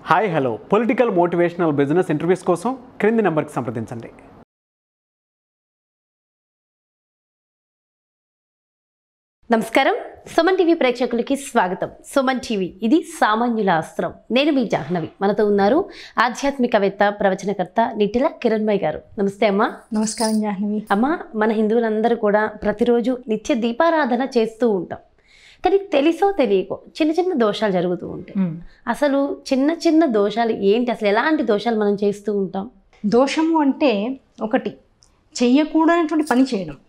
Hi hello political motivational business interviews కోసం క్రింది నెంబర్కి సంప్రదించండి నమస్కారం సుమన్ టీవీ ప్రేక్షకులకి స్వాగతం సుమన్ టీవీ ఇది సామాన్యుల అస్త్రం నేను మీ జాహ్నవి మనతో ఉన్నారు ఆధ్యాత్మికవేత్త ప్రవచనకర్త నిటిల కిరణ్మయ్ గారు నమస్తే అమ్మా నమస్కారం జాహ్నవి అమ్మ మన హిందువులందరూ కూడా ప్రతిరోజు నిత్య దీపారాధన చేస్తూ ఉంటాం కానీ తెలుసో తెలియకో చిన్న చిన్న దోషాలు జరుగుతూ ఉంటాయి అసలు చిన్న చిన్న దోషాలు ఏంటి అసలు ఎలాంటి దోషాలు మనం చేస్తూ ఉంటాం దోషము అంటే ఒకటి చెయ్యకూడనటువంటి పని చేయడం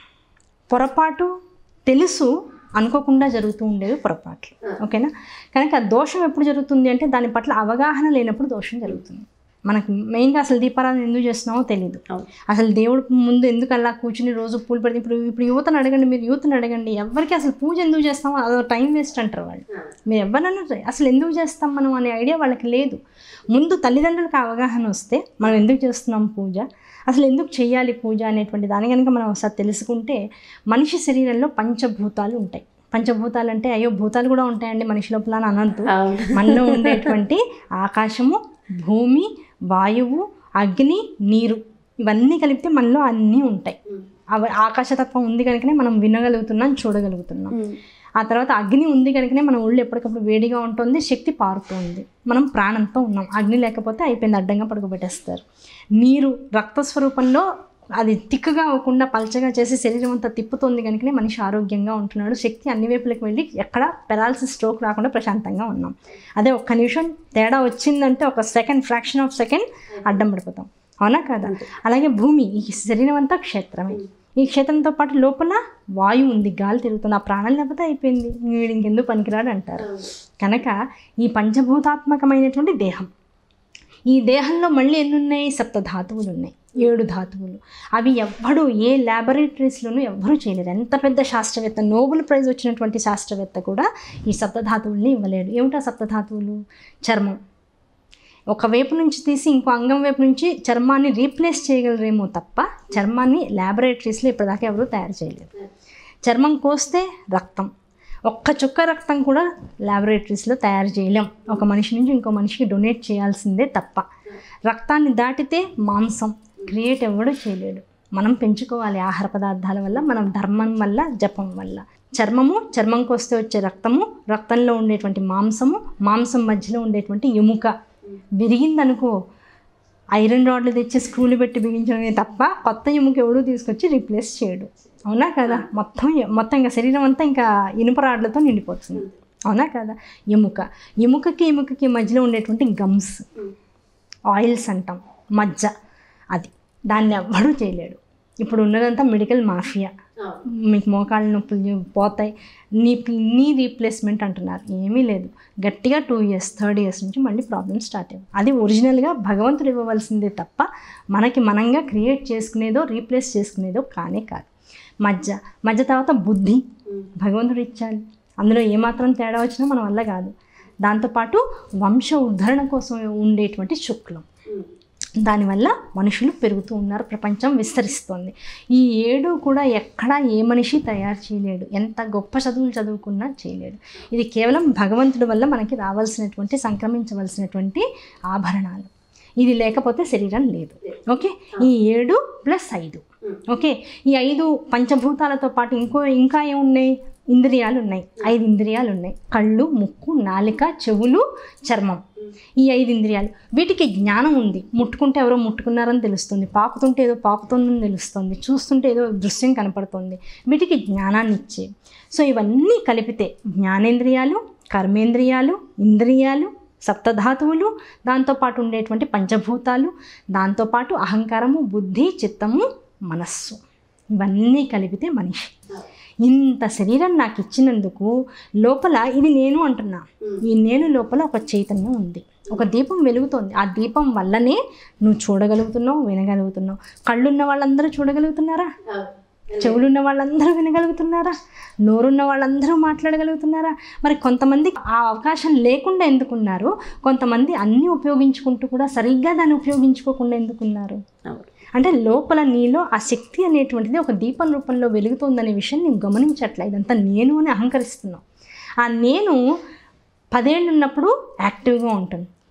పొరపాటు తెలుసు అనుకోకుండా జరుగుతూ ఉండేవి పొరపాట్లు ఓకేనా కనుక దోషం ఎప్పుడు జరుగుతుంది అంటే దాని పట్ల అవగాహన లేనప్పుడు దోషం జరుగుతుంది మనకు మెయిన్గా అసలు దీపారాధన ఎందుకు చేస్తున్నామో తెలియదు అవును. అసలు దేవుడు ముందు ఎందుకు అలా కూర్చుని రోజు పూలు పెడితే ఇప్పుడు ఇప్పుడు యువతను అడగండి మీరు యూత్ని అడగండి ఎవరికి అసలు పూజ ఎందుకు చేస్తామో అదో టైం వేస్ట్ అంటారు వాళ్ళు మీరు ఎవరన్నా సరే, అసలు ఎందుకు చేస్తాం మనం అనే ఐడియా వాళ్ళకి లేదు ముందు తల్లిదండ్రులకు అవగాహన వస్తే మనం ఎందుకు చేస్తున్నాం పూజ అసలు ఎందుకు చేయాలి పూజ అనేటువంటి దాని కనుక మనం ఒకసారి తెలుసుకుంటే మనిషి శరీరంలో పంచభూతాలు ఉంటాయి పంచభూతాలు అంటే అయ్యో భూతాలు కూడా ఉంటాయండి మనిషి లోపల అని అనద్దు మనలో ఉండేటువంటి ఆకాశము భూమి వాయువు అగ్ని నీరు ఇవన్నీ కలిపితే మనలో అన్నీ ఉంటాయి అవ ఆకాశతత్వం ఉంది కనుకనే మనం వినగలుగుతున్నాం చూడగలుగుతున్నాం ఆ తర్వాత అగ్ని ఉంది కనుకనే మన ఒళ్ళు ఎప్పటికప్పుడు వేడిగా ఉంటుంది శక్తి పారుతుంది మనం ప్రాణంతో ఉన్నాం అగ్ని లేకపోతే అయిపోయింది అడ్డంగా పడుకోబెట్టేస్తారు నీరు రక్త స్వరూపంలో అది తిక్కుగా అవ్వకుండా పల్చగా చేసి శరీరం అంతా తిప్పుతుంది కనుకనే మనిషి ఆరోగ్యంగా ఉంటున్నాడు శక్తి అన్ని వైపులకు వెళ్ళి ఎక్కడ పెరాలసిస్ స్ట్రోక్ రాకుండా ప్రశాంతంగా ఉన్నాం అదే ఒక్క నిమిషం తేడా వచ్చిందంటే ఒక సెకండ్ ఫ్రాక్షన్ ఆఫ్ సెకండ్ అడ్డం పడిపోతాం అవునా కదా అలాగే భూమి ఈ శరీరం అంతా క్షేత్రమే ఈ క్షేత్రంతో పాటు లోపల వాయువు ఉంది గాలి తిరుగుతుంది ఆ ప్రాణం లేకపోతే అయిపోయింది వీడు ఇంకెందుకు పనికిరాడు అంటారు కనుక ఈ పంచభూతాత్మకమైనటువంటి దేహం ఈ దేహంలో మళ్ళీ ఎన్ని ఉన్నాయి సప్త ధాతువులు ఉన్నాయి ఏడు ధాతువులు అవి ఎవ్వడు ఏ ల్యాబొరేటరీస్లోనూ ఎవ్వరూ చేయలేరు ఎంత పెద్ద శాస్త్రవేత్త నోబెల్ ప్రైజ్ వచ్చినటువంటి శాస్త్రవేత్త కూడా ఈ సప్తధాతువుల్ని ఇవ్వలేడు ఏమిటా సప్తధాతువులు చర్మం ఒక వైపు నుంచి తీసి ఇంకో అంగం వైపు నుంచి చర్మాన్ని రీప్లేస్ చేయగలరేమో తప్ప చర్మాన్ని ల్యాబొరేటరీస్లో ఇప్పటిదాకా ఎవరూ తయారు చేయలేరు చర్మం కోస్తే రక్తం ఒక్క చుక్క రక్తం కూడా ల్యాబొరేటరీస్లో తయారు చేయలేం ఒక మనిషి నుంచి ఇంకో మనిషికి డొనేట్ చేయాల్సిందే తప్ప రక్తాన్ని దాటితే మాంసం క్రియేట్ ఎవడూ చేయలేడు మనం పెంచుకోవాలి ఆహార పదార్థాల వల్ల మనం ధర్మం వల్ల జపం వల్ల చర్మము చర్మంకి వస్తే వచ్చే రక్తము రక్తంలో ఉండేటువంటి మాంసము మాంసం మధ్యలో ఉండేటువంటి ఎముక విరిగిందనుకో ఐరన్ రాడ్లు తెచ్చి స్క్రూలు పెట్టి బిగించడమే తప్ప కొత్త ఎముక ఎవడూ తీసుకొచ్చి రీప్లేస్ చేయడు అవునా కదా మొత్తం మొత్తం ఇంకా శరీరం అంతా ఇంకా ఇనుప రాడ్లతో నిండిపోతుంది అవునా కదా ఎముక ఎముకకి ఎముకకి మధ్యలో ఉండేటువంటి గమ్స్ ఆయిల్స్ అంటాం మజ్జ అది దాన్ని ఎవ్వడూ చేయలేడు ఇప్పుడు ఉన్నదంతా మెడికల్ మాఫియా మీకు మోకాళ్ళ నొప్పులు పోతాయి నీ నీ రీప్లేస్మెంట్ అంటున్నారు ఏమీ లేదు గట్టిగా టూ ఇయర్స్ థర్డ్ ఇయర్స్ నుంచి మళ్ళీ ప్రాబ్లమ్ స్టార్ట్ అయ్యాయి అది ఒరిజినల్గా భగవంతుడు ఇవ్వవలసిందే తప్ప మనకి మనంగా క్రియేట్ చేసుకునేదో రీప్లేస్ చేసుకునేదో కానే కాదు మజ్జ మజ్జ తర్వాత బుద్ధి భగవంతుడు ఇచ్చాడు అందులో ఏమాత్రం తేడా వచ్చినా మన వల్ల కాదు దాంతోపాటు వంశ ఉద్ధరణ కోసం ఉండేటువంటి శుక్లం దానివల్ల మనుషులు పెరుగుతూ ఉన్నారు ప్రపంచం విస్తరిస్తోంది ఈ ఏడు కూడా ఎక్కడా ఏ మనిషి తయారు చేయలేడు ఎంత గొప్ప చదువులు చదువుకున్నా చేయలేడు ఇది కేవలం భగవంతుడి వల్ల మనకి రావాల్సినటువంటి సంక్రమించవలసినటువంటి ఆభరణాలు ఇది లేకపోతే శరీరం లేదు ఓకే ఈ ఏడు ప్లస్ ఐదు ఓకే ఈ ఐదు పంచభూతాలతో పాటు ఇంకో ఇంకా ఏమున్నాయి ఇంద్రియాలు ఉన్నాయి ఐదు ఇంద్రియాలు ఉన్నాయి కళ్ళు ముక్కు నాలిక చెవులు చర్మం ఈ ఐదు ఇంద్రియాలు వీటికి జ్ఞానం ఉంది ముట్టుకుంటే ఎవరో ముట్టుకున్నారని తెలుస్తుంది పాకుతుంటే ఏదో పాకుతుందని తెలుస్తుంది చూస్తుంటే ఏదో దృశ్యం కనపడుతుంది వీటికి జ్ఞానాన్ని ఇచ్చే సో ఇవన్నీ కలిపితే జ్ఞానేంద్రియాలు కర్మేంద్రియాలు ఇంద్రియాలు సప్తధాతువులు దాంతోపాటు ఉండేటువంటి పంచభూతాలు దాంతోపాటు అహంకారము బుద్ధి చిత్తము మనస్సు ఇవన్నీ కలిపితే మనిషి ఇంత శరీరం నాకు ఇచ్చినందుకు లోపల ఇది నేను అంటున్నా ఈ నేను లోపల ఒక చైతన్యం ఉంది ఒక దీపం వెలుగుతోంది ఆ దీపం వల్లనే నువ్వు చూడగలుగుతున్నావు వినగలుగుతున్నావు కళ్ళున్న వాళ్ళందరూ చూడగలుగుతున్నారా చెవులున్న వాళ్ళందరూ వినగలుగుతున్నారా నోరున్న వాళ్ళందరూ మాట్లాడగలుగుతున్నారా మరి కొంతమంది ఆ అవకాశం లేకుండా ఎందుకున్నారు కొంతమంది అన్నీ ఉపయోగించుకుంటూ కూడా సరిగ్గా దాన్ని ఉపయోగించుకోకుండా ఎందుకున్నారు అంటే లోపల నీలో ఆ శక్తి అనేటువంటిది ఒక దీపం రూపంలో వెలుగుతోందనే విషయం నీవు గమనించట్లే ఇదంతా నేను అని అహంకరిస్తున్నావు ఆ నేను పదేళ్ళు ఉన్నప్పుడు యాక్టివ్గా ఉంటుంది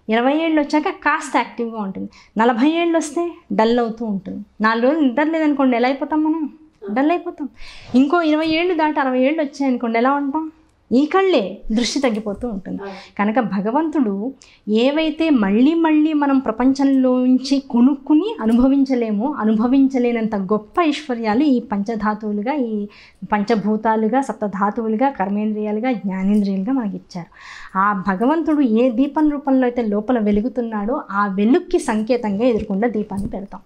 ఇరవై ఏళ్ళు వచ్చాక కాస్త యాక్టివ్గా ఉంటుంది నలభై ఏళ్ళు వస్తే డల్ అవుతూ ఉంటుంది నాలుగు రోజులు నిద్ర లేదనుకోండి ఎలా అయిపోతాం మనం డల్ అయిపోతాం ఇంకో ఇరవై ఏళ్ళు దాటి అరవై ఏళ్ళు వచ్చాయనుకోండి ఎలా ఉంటాం ఈ కళ్ళే దృష్టి తగ్గిపోతూ ఉంటుంది కనుక భగవంతుడు ఏవైతే మళ్ళీ మళ్ళీ మనం ప్రపంచంలోంచి కొనుక్కుని అనుభవించలేమో అనుభవించలేనంత గొప్ప ఐశ్వర్యాలు ఈ పంచధాతువులుగా ఈ పంచభూతాలుగా సప్తధాతువులుగా కర్మేంద్రియాలుగా జ్ఞానేంద్రియాలుగా మనకి ఇచ్చారు ఆ భగవంతుడు ఏ దీపం రూపంలో అయితే లోపల వెలుగుతున్నాడో ఆ వెలుక్కి సంకేతంగా ఎదుర్కొండ దీపాన్ని పెడతాం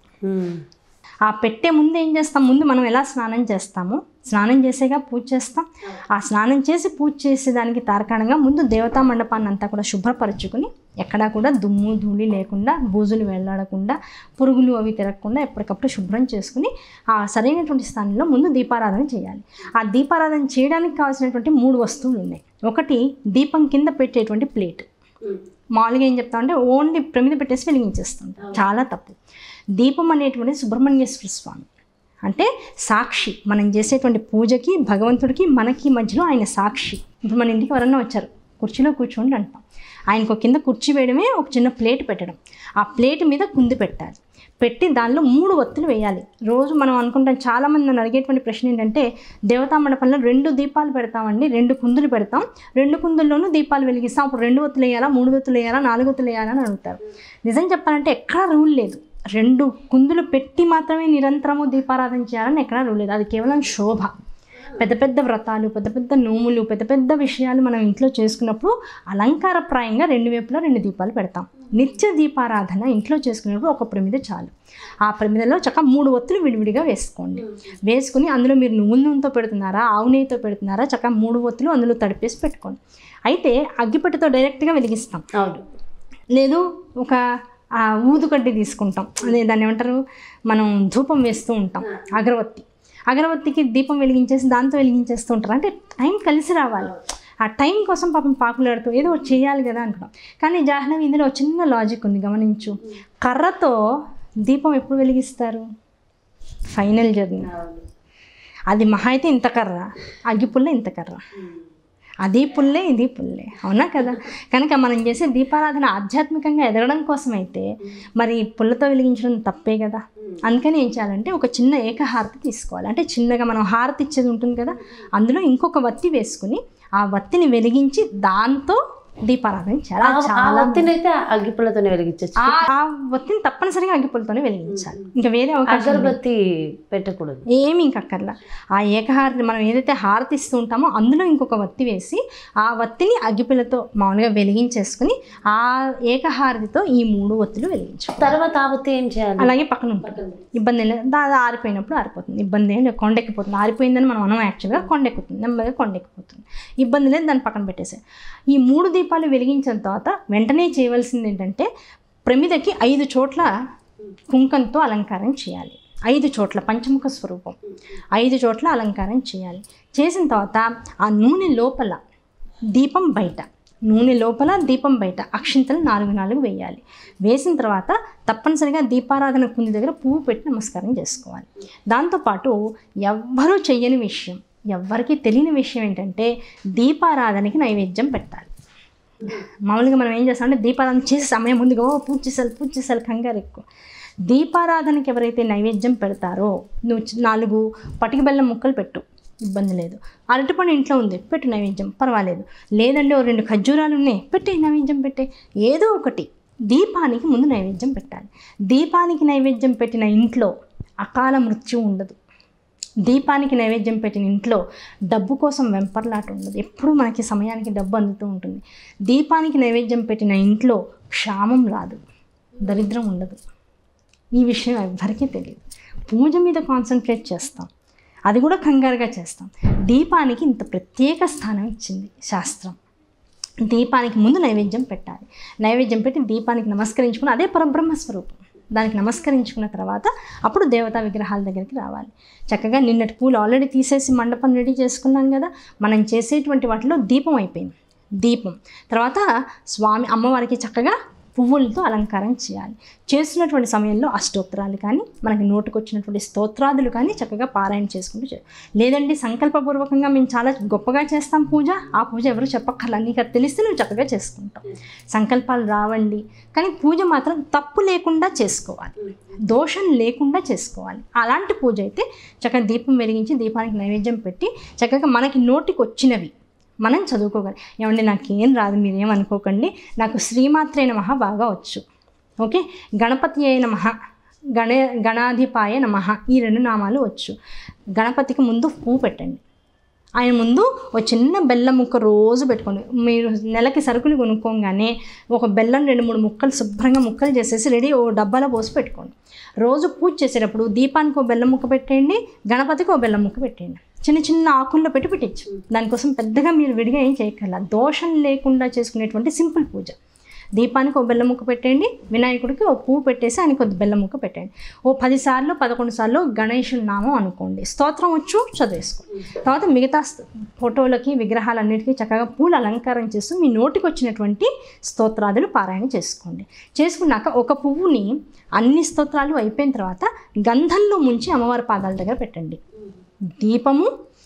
ఆ పెట్టే ముందు ఏం చేస్తాం ముందు మనం ఎలా స్నానం చేస్తామో స్నానం చేసేగా పూజ చేస్తాం ఆ స్నానం చేసి పూజ చేసేదానికి తార్కాణంగా ముందు దేవతా మండపాన్ని అంతా కూడా శుభ్రపరచుకుని ఎక్కడా కూడా దుమ్ము ధూళి లేకుండా బూజులు వెళ్ళాడకుండా పురుగులు అవి తిరగకుండా ఎప్పటికప్పుడు శుభ్రం చేసుకుని ఆ సరైనటువంటి స్థానంలో ముందు దీపారాధన చేయాలి ఆ దీపారాధన చేయడానికి కావాల్సినటువంటి మూడు వస్తువులు ఉన్నాయి ఒకటి దీపం కింద పెట్టేటువంటి ప్లేట్ మామూలుగా ఏం చెప్తామంటే ఓన్లీ ప్రమిద పెట్టేసి వెలిగించేస్తుంటాం చాలా తప్పు దీపం అనేటువంటి సుబ్రహ్మణ్యేశ్వర స్వామి అంటే సాక్షి మనం చేసేటువంటి పూజకి భగవంతుడికి మనకి మధ్యలో ఆయన సాక్షి ఇప్పుడు మన ఇంటికి ఎవరన్నా వచ్చారు కుర్చీలో కూర్చోండి అంటాం ఆయనకు కింద కుర్చీ వేయడమే ఒక చిన్న ప్లేట్ పెట్టడం ఆ ప్లేట్ మీద కుంది పెట్టాలి పెట్టి దానిలో మూడు ఒత్తులు వేయాలి రోజు మనం అనుకుంటాం చాలామంది నన్ను అడిగేటువంటి ప్రశ్న ఏంటంటే దేవతా మండపంలో రెండు దీపాలు పెడతామండి రెండు కుందులు పెడతాం రెండు కుందుల్లోనూ దీపాలు వెలిగిస్తాం అప్పుడు రెండు ఒత్తులు వేయాలా మూడు ఒత్తులు వేయాలా నాలుగు ఒత్తులు వేయాలా అని అడుగుతారు నిజం చెప్పాలంటే ఎక్కడా రూల్ లేదు రెండు కుందులు పెట్టి మాత్రమే నిరంతరము దీపారాధన చేయాలని ఎక్కడా రూల్ లేదు అది కేవలం శోభ పెద్ద పెద్ద వ్రతాలు పెద్ద పెద్ద నోములు పెద్ద పెద్ద విషయాలు మనం ఇంట్లో చేసుకున్నప్పుడు అలంకారప్రాయంగా రెండు వైపులా రెండు దీపాలు పెడతాం నిత్య దీపారాధన ఇంట్లో చేసుకునేటప్పుడు ఒక ప్రమిద చాలు ఆ ప్రమిదలో చక్క మూడు ఒత్తులు విడివిడిగా వేసుకోండి వేసుకుని అందులో మీరు నువ్వుల నూనెతో పెడుతున్నారా ఆవు నెయ్యితో పెడుతున్నారా చక్క మూడు ఒత్తులు అందులో తడిపేసి పెట్టుకోండి అయితే అగ్గిపెట్టెతో డైరెక్ట్గా వెలిగిస్తాం అవును లేదు ఒక ఆ, ఊదుకడ్డి తీసుకుంటాం అదే దాన్ని ఏమంటారు మనం ధూపం వేస్తూ ఉంటాం అగరవత్తి అగరవత్తికి దీపం వెలిగించేసి దాంతో వెలిగించేస్తూ ఉంటారు అంటే టైం కలిసి రావాలి ఆ టైం కోసం పాపం పాకులాడుతూ ఏదో ఒకటి చేయాలి కదా అనుకున్నాం కానీ జాహ్నవి ఇందులో ఒక చిన్న లాజిక్ ఉంది గమనించు కర్రతో దీపం ఎప్పుడు వెలిగిస్తారు ఫైనల్ జర్నీ అది మహా అయితే ఇంత కర్ర అగ్గిపుల్ల ఇంత కర్ర అది పుల్లే ఇది పుల్లే అవునా కదా కనుక మనం చేసే దీపారాధన ఆధ్యాత్మికంగా ఎదగడం కోసం అయితే మరి పుల్లతో వెలిగించడం తప్పే కదా అందుకని ఏం చేయాలంటే ఒక చిన్న ఏకహారతి తీసుకోవాలి అంటే చిన్నగా మనం హారతి ఇచ్చేది ఉంటుంది కదా అందులో ఇంకొక వత్తి వేసుకుని ఆ వత్తిని వెలిగించి దాంతో దీపారాధన చేయాలి అది ఆ చాలా ఒత్తినైతే ఆ అగ్గిపుల్లతోనే వెలిగించచ్చు ఆ- ఆ వత్తిని తప్పనిసరిగా అగ్గిపుల్లతోనే వెలిగించాలి ఇంకా వేరే అవకాశం లేదు. అగరబత్తి పెట్టకూడదు ఏమీ ఇంక అక్కర్లా ఆ ఏకహారతి మనం ఏదైతే హారతి ఇస్తూ ఉంటామో అందులో ఇంకొక వత్తి వేసి ఆ వత్తిని అగ్గిపిల్లతో మామూలుగా వెలిగించేసుకుని ఆ ఏకహారతితో ఈ మూడు వత్తులు వెలిగించు తర్వాత ఆ ఒత్తి ఏం చేయాలి అలాగే పక్కన ఉంటుంది ఇబ్బంది లేదు దా- అది ఆరిపోయినప్పుడు ఆరిపోతుంది ఇబ్బంది ఏం లేదు కొండెక్కిపోతుంది ఆరిపోయిందని మనం అనం యాక్చువల్గా కొండెక్కుతుంది నెమ్మదిగా కొండెక్కిపోతుంది ఇబ్బంది లేదు దాన్ని పక్కన పెట్టేసే ఈ మూడు దీపాలు వెలిగించిన తర్వాత వెంటనే చేయవలసింది ఏంటంటే ప్రమిదకి ఐదు చోట్ల కుంకంతో అలంకారం చేయాలి ఐదు చోట్ల పంచముఖ స్వరూపం ఐదు చోట్ల అలంకారం చేయాలి చేసిన తర్వాత ఆ నూనె లోపల దీపం బయట నూనె లోపల దీపం బయట అక్షింతలు నాలుగు నాలుగు వేయాలి వేసిన తర్వాత తప్పనిసరిగా దీపారాధన కుంది దగ్గర పువ్వు పెట్టి నమస్కారం చేసుకోవాలి దాంతోపాటు ఎవ్వరూ చెయ్యని విషయం ఎవ్వరికీ తెలియని విషయం ఏంటంటే దీపారాధనకి నైవేద్యం పెట్టాలి మామూలుగా మనం ఏం చేస్తామంటే దీపారాధన చేసే సమయం ముందుగా ఓ పూజ చేసాలి పూజ చేసాలి కంగారు ఎక్కువ దీపారాధనకి ఎవరైతే నైవేద్యం పెడతారో నువ్వు చి- నాలుగు పటిక బెల్లం ముక్కలు పెట్టు ఇబ్బంది లేదు అరటిపండు ఇంట్లో ఉంది పెట్టు నైవేద్యం పర్వాలేదు లేదండి ఓ రెండు ఖర్జూరాలు ఉన్నాయి పెట్టే నైవేద్యం పెట్టే ఏదో ఒకటి దీపానికి ముందు నైవేద్యం పెట్టాలి దీపానికి నైవేద్యం పెట్టిన ఇంట్లో అకాల మృత్యు ఉండదు దీపానికి నైవేద్యం పెట్టిన ఇంట్లో డబ్బు కోసం వెంపర్లాట ఉండదు ఎప్పుడూ మనకి సమయానికి డబ్బు అందుతూ ఉంటుంది దీపానికి నైవేద్యం పెట్టిన ఇంట్లో క్షామం రాదు దరిద్రం ఉండదు ఈ విషయం ఎవ్వరికీ తెలియదు పూజ మీద కాన్సన్ట్రేట్ చేస్తాం అది కూడా కంగారుగా చేస్తాం దీపానికి ఇంత ప్రత్యేక స్థానం ఇచ్చింది శాస్త్రం దీపానికి ముందు నైవేద్యం పెట్టాలి నైవేద్యం పెట్టి దీపానికి నమస్కరించుకుని అదే పరబ్రహ్మ స్వరూపం దానికి నమస్కరించుకున్న తర్వాత అప్పుడు దేవతా విగ్రహాల దగ్గరికి రావాలి చక్కగా నిన్నటి పూలు ఆల్రెడీ తీసేసి మండపం రెడీ చేసుకున్నాం కదా మనం చేసేటువంటి వాటిలో దీపం అయిపోయింది దీపం తర్వాత స్వామి అమ్మవారికి చక్కగా పువ్వులతో అలంకారం చేయాలి చేస్తున్నటువంటి సమయంలో అష్టోత్తరాలు కానీ మనకి నోటుకొచ్చినటువంటి స్తోత్రాదులు కానీ చక్కగా పారాయణ చేసుకుంటూ చే లేదండి సంకల్పపూర్వకంగా మేము చాలా గొప్పగా చేస్తాం పూజ ఆ పూజ ఎవరు చెప్పక్కర్లా నీకు అది తెలిస్తే నువ్వు చక్కగా చేసుకుంటాం సంకల్పాలు రావండి కానీ పూజ మాత్రం తప్పు లేకుండా చేసుకోవాలి దోషం లేకుండా చేసుకోవాలి అలాంటి పూజ అయితే చక్కగా దీపం వెలిగించి దీపానికి నైవేద్యం పెట్టి చక్కగా మనకి నోటికి వచ్చినవి మనం చదువుకోగలం ఏమండి నాకేం రాదు మీరేమనుకోకండి నాకు శ్రీమాత్రే నమః బాగా వచ్చు ఓకే గణపతి అయిన మహ గణ గణాధిపాయ నమః ఈ రెండు నామాలు వచ్చు గణపతికి ముందు పువ్వు పెట్టండి ఆయన ముందు ఒక చిన్న బెల్లం ముక్క రోజు పెట్టుకోండి మీరు నెలకి సరుకులు కొనుక్కోగానే ఒక బెల్లం రెండు మూడు ముక్కలు శుభ్రంగా ముక్కలు చేసేసి రెడీ ఓ డబ్బాలో పోసి పెట్టుకోండి రోజు పూజ చేసేటప్పుడు దీపానికి ఒక బెల్లం ముక్క పెట్టేయండి గణపతికి ఒక బెల్లం ముక్క పెట్టేయండి చిన్న చిన్న ఆకుల్లో పెట్టి పెట్టచ్చు దానికోసం పెద్దగా మీరు విడిగా ఏం చేయక్కర్లా దోషం లేకుండా చేసుకునేటువంటి సింపుల్ పూజ దీపానికి ఒక బెల్లం ముక్క పెట్టేయండి వినాయకుడికి ఒక పువ్వు పెట్టేసి ఆయనకి కొద్ది బెల్లం ముక్క పెట్టండి ఓ పది సార్లు పదకొండు సార్లు గణేషుని నామం అనుకోండి స్తోత్రం వచ్చు చదివేసుకో తర్వాత మిగతా స్- ఫోటోలకి విగ్రహాలన్నిటికీ చక్కగా పూలు అలంకారం చేస్తూ మీ నోటికి వచ్చినటువంటి స్తోత్రాదులు పారాయణ చేసుకోండి చేసుకున్నాక ఒక పువ్వుని అన్ని స్తోత్రాలు అయిపోయిన తర్వాత గంధంలో ముంచి అమ్మవారి పాదాల దగ్గర పెట్టండి దీపము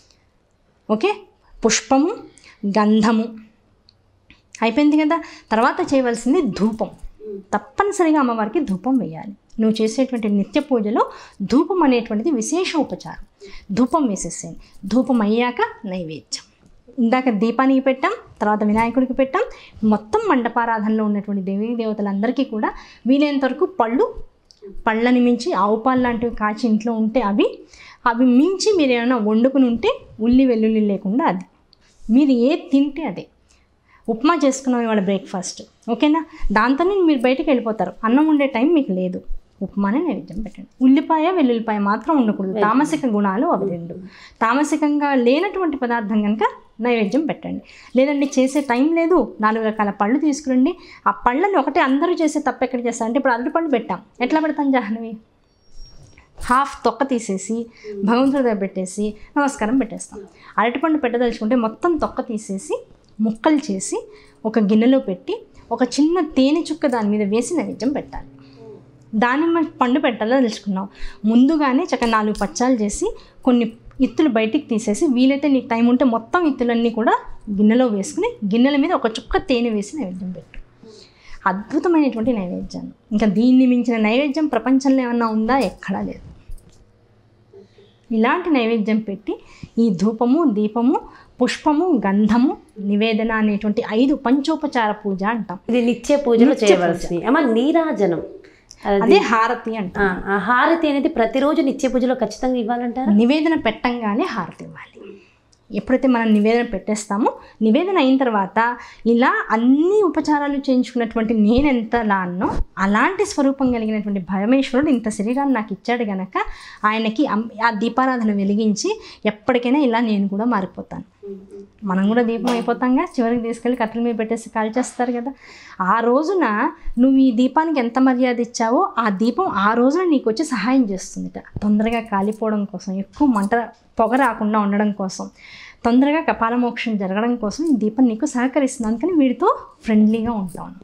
ఓకే పుష్పము గంధము అయిపోయింది కదా తర్వాత చేయవలసింది ధూపం తప్పనిసరిగా అమ్మవారికి ధూపం వేయాలి నువ్వు చేసేటువంటి నిత్య పూజలో ధూపం అనేటువంటిది విశేష ఉపచారం ధూపం వేసేసేయండి ధూపం అయ్యాక నైవేద్యం ఇందాక దీపానికి పెట్టాం తర్వాత వినాయకుడికి పెట్టాం మొత్తం మండపారాధనలో ఉన్నటువంటి దేవీ దేవతలందరికీ కూడా వీలైనంత వరకు పళ్ళు పళ్ళని మించి ఆవు పాలు లాంటివి కాచి ఇంట్లో ఉంటే అవి అవి మించి మీరు ఏమైనా వండుకుని ఉంటే ఉల్లి వెల్లుల్లి లేకుండా అది మీరు ఏది తింటే అదే ఉప్మా చేసుకున్నాం ఇవాళ బ్రేక్ఫాస్ట్ ఓకేనా దాంతోనే మీరు బయటికి వెళ్ళిపోతారు అన్నం ఉండే టైం మీకు లేదు ఉప్మానే నైవేద్యం పెట్టండి ఉల్లిపాయ వెల్లుల్లిపాయ మాత్రం ఉండకూడదు తామసిక గుణాలు అవి రెండు తామసికంగా లేనటువంటి పదార్థం కనుక నైవేద్యం పెట్టండి లేదండి చేసే టైం లేదు నాలుగు రకాల పళ్ళు తీసుకురండి ఆ పళ్ళని ఒకటే అందరూ చేసే తప్పు ఎక్కడ చేస్తారు అంటే ఇప్పుడు అరటి పళ్ళు పెట్టాం ఎట్లా పెడతాం జాహ్నవి హాఫ్ తొక్క తీసేసి భగవంతుడి దగ్గర పెట్టేసి నమస్కారం పెట్టేస్తాం అరటిపండు పెట్టదలుచుకుంటే మొత్తం తొక్క తీసేసి ముక్కలు చేసి ఒక గిన్నెలో పెట్టి ఒక చిన్న తేనె చుక్క దాని మీద వేసి నైవేద్యం పెట్టాలి దానిమ్మ పండు పెట్టాలో తెలుసుకున్నాం ముందుగానే చక్కగా నాలుగు పచ్చాలు చేసి కొన్ని ఇత్తులు బయటికి తీసేసి వీలైతే నీకు టైం ఉంటే మొత్తం ఇత్తులన్నీ కూడా గిన్నెలో వేసుకుని గిన్నెల మీద ఒక చుక్క తేనె వేసి నైవేద్యం పెట్టు అద్భుతమైనటువంటి నైవేద్యం ఇంకా దీన్ని మించిన నైవేద్యం ప్రపంచంలో ఏమన్నా ఉందా ఎక్కడా లేదు ఇలాంటి నైవేద్యం పెట్టి ఈ ధూపము దీపము పుష్పము గంధము నివేదన అనేటువంటి ఐదు పంచోపచార పూజ అంటాం ఇది నిత్య పూజలో చేయవలసింది అమ్మ నీరాజనం అది- అదే హారతి అంటాం ఆ, ఆ హారతి అనేది ప్రతిరోజు నిత్య పూజలో ఖచ్చితంగా ఇవ్వాలంటారా నివేదన పెట్టంగానే హారతి ఇవ్వాలి ఎప్పుడైతే మనం నివేదన పెట్టేస్తామో నివేదన అయిన తర్వాత ఇలా అన్ని ఉపచారాలు చేయించుకున్నటువంటి నేను ఎంత లాన్నో అలాంటి స్వరూపం కలిగినటువంటి భరమేశ్వరుడు ఇంత శరీరాన్ని నాకు ఇచ్చాడు గనక ఆయనకి అమ్- ఆ దీపారాధన వెలిగించి ఎప్పటికైనా ఇలా నేను కూడా మారిపోతాను మనం కూడా దీపం అయిపోతాంగా చివరికి తీసుకెళ్ళి కట్టెల మీద పెట్టేసి కాల్చేస్తారు కదా ఆ రోజున నువ్వు ఈ దీపానికి ఎంత మర్యాద ఇచ్చావో ఆ దీపం ఆ రోజున నీకు వచ్చి సహాయం చేస్తుందిట తొందరగా కాలిపోవడం కోసం ఎక్కువ మంట పొగ రాకుండా ఉండడం కోసం తొందరగా కపాలమోక్షం జరగడం కోసం ఈ దీపం నీకు సహకరిస్తుంది అందుకని వీడితో ఫ్రెండ్లీగా ఉంటాను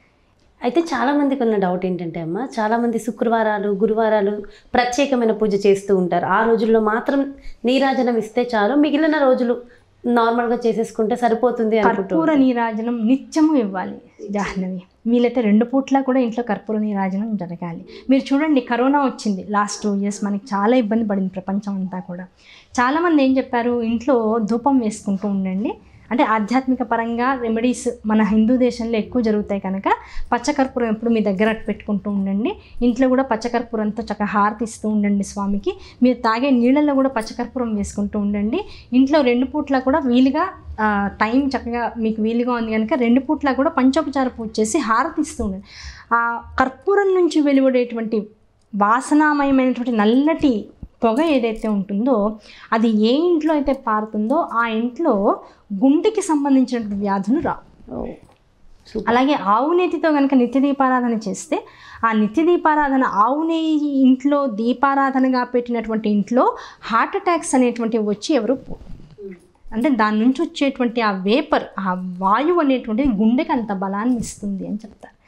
అయితే చాలా మందికి ఉన్న డౌట్ ఏంటంటే అమ్మ చాలా మంది శుక్రవారాలు గురువారాలు ప్రత్యేకమైన పూజ చేస్తూ ఉంటారు ఆ రోజుల్లో మాత్రం నీరాజనం ఇస్తే చాలు మిగిలిన రోజులు నార్మల్గా చేసేసుకుంటే సరిపోతుంది అనుకుంటూ కర్పూర నీరాజనం నిత్యము ఇవ్వాలి జాహ్నవి వీలైతే రెండు పూట్ల కూడా ఇంట్లో కర్పూర నీరాజనం జరగాలి మీరు చూడండి కరోనా వచ్చింది లాస్ట్ టూ ఇయర్స్ మనకి చాలా ఇబ్బంది పడింది ప్రపంచం అంతా కూడా చాలామంది ఏం చెప్పారు ఇంట్లో ధూపం వేసుకుంటూ ఉండండి అంటే ఆధ్యాత్మిక పరంగా రెమెడీస్ మన హిందూ దేశంలో ఎక్కువ జరుగుతాయి కనుక పచ్చకర్పూరం ఎప్పుడు మీ దగ్గర పెట్టుకుంటూ ఉండండి ఇంట్లో కూడా పచ్చకర్పూరంతో చక్కగా హారతి ఇస్తూ ఉండండి స్వామికి మీరు తాగే నీళ్ళల్లో కూడా పచ్చకర్పూరం వేసుకుంటూ ఉండండి ఇంట్లో రెండు పూట్ల కూడా వీలుగా ఆ, టైం చక్కగా మీకు వీలుగా ఉంది కనుక రెండు పూట్ల కూడా పంచోపచార పూజ చేసి హారతి ఇస్తూ ఉండండి ఆ కర్పూరం నుంచి వెలువడేటువంటి వాసనామయమైనటువంటి నల్లటి పొగ ఏదైతే ఉంటుందో అది ఏ ఇంట్లో అయితే పారుతుందో ఆ ఇంట్లో గుండెకి సంబంధించినటువంటి వ్యాధులు రావు ఓ, సూపర్. అలాగే ఆవు నేతితో కనుక నిత్య దీపారాధన చేస్తే ఆ నిత్య దీపారాధన ఆవు నెయ్యి ఇంట్లో దీపారాధనగా పెట్టినటువంటి ఇంట్లో హార్ట్ అటాక్స్ అనేటువంటివి వచ్చి ఎవరు పో- అంటే దాని నుంచి వచ్చేటువంటి ఆ వేపర్ ఆ వాయువు అనేటువంటిది గుండెకి అంత బలాన్ని ఇస్తుంది అని చెప్తారు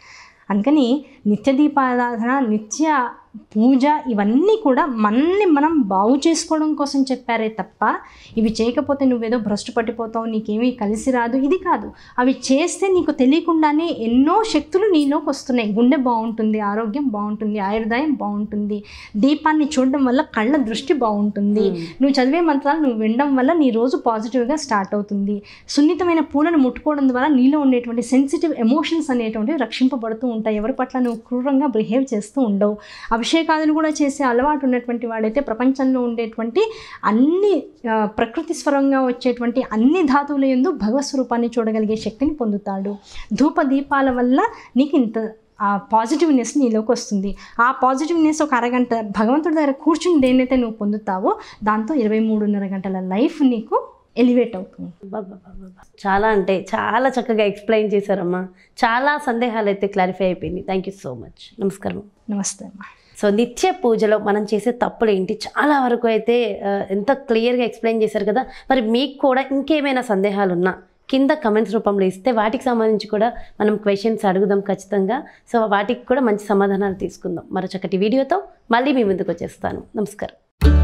అందుకని నిత్య దీపారాధన నిత్య పూజ ఇవన్నీ కూడా మనల్ని మనం బాగు చేసుకోవడం కోసం చెప్పారే తప్ప ఇవి చేయకపోతే నువ్వేదో భ్రష్టు పట్టిపోతావు నీకేమీ కలిసి రాదు ఇది కాదు అవి చేస్తే నీకు తెలియకుండానే ఎన్నో శక్తులు నీలోకి వస్తున్నాయి గుండె బాగుంటుంది ఆరోగ్యం బాగుంటుంది ఆయుర్దాయం బాగుంటుంది దీపాన్ని చూడడం వల్ల కళ్ళ దృష్టి బాగుంటుంది నువ్వు చదివే మంత్రాలు నువ్వు వినడం వల్ల నీ రోజు పాజిటివ్గా స్టార్ట్ అవుతుంది సున్నితమైన పూలను ముట్టుకోవడం ద్వారా నీలో ఉండేటువంటి సెన్సిటివ్ ఎమోషన్స్ అనేటువంటివి రక్షింపబడుతూ ఉంటాయి ఎవరి పట్ల నువ్వు క్రూరంగా బిహేవ్ చేస్తూ ఉండవు అభిషేకాదులు కూడా చేసే అలవాటు ఉన్నటువంటి వాడైతే ప్రపంచంలో ఉండేటువంటి అన్ని ఆ, ప్రకృతి స్వరంగా వచ్చేటువంటి అన్ని ధాతువుల ఎందు భగవత్ స్వరూపాన్ని చూడగలిగే శక్తిని పొందుతాడు ధూప దీపాల వల్ల నీకు ఇంత ఆ పాజిటివ్నెస్ నీలోకి వస్తుంది ఆ పాజిటివ్నెస్ ఒక అరగంట భగవంతుడి దగ్గర కూర్చుని దేన్నైతే నువ్వు పొందుతావో దాంతో ఇరవై మూడున్నర గంటల లైఫ్ నీకు ఎలివేట్ అవుతుంది అబ్బబ్బబ్బబ్బ. చాలా అంటే చాలా చక్కగా ఎక్స్ప్లెయిన్ చేశారమ్మా చాలా సందేహాలు అయితే క్లారిఫై అయిపోయింది థ్యాంక్ యూ సో మచ్ నమస్కారం నమస్తే అమ్మా సో నిత్య పూజలో మనం చేసే తప్పులు ఏంటి చాలా వరకు అయితే ఆ, ఎంత క్లియర్గా ఎక్స్ప్లెయిన్ చేశారు కదా మరి మీకు కూడా ఇంకేమైనా సందేహాలు ఉన్నా కింద కమెంట్స్ రూపంలో ఇస్తే వాటికి సంబంధించి కూడా మనం క్వశ్చన్స్ అడుగుదాం ఖచ్చితంగా సో వాటికి కూడా మంచి సమాధానాలు తీసుకుందాం మరో చక్కటి వీడియోతో మళ్ళీ మీ ముందుకు వచ్చేస్తాను నమస్కారం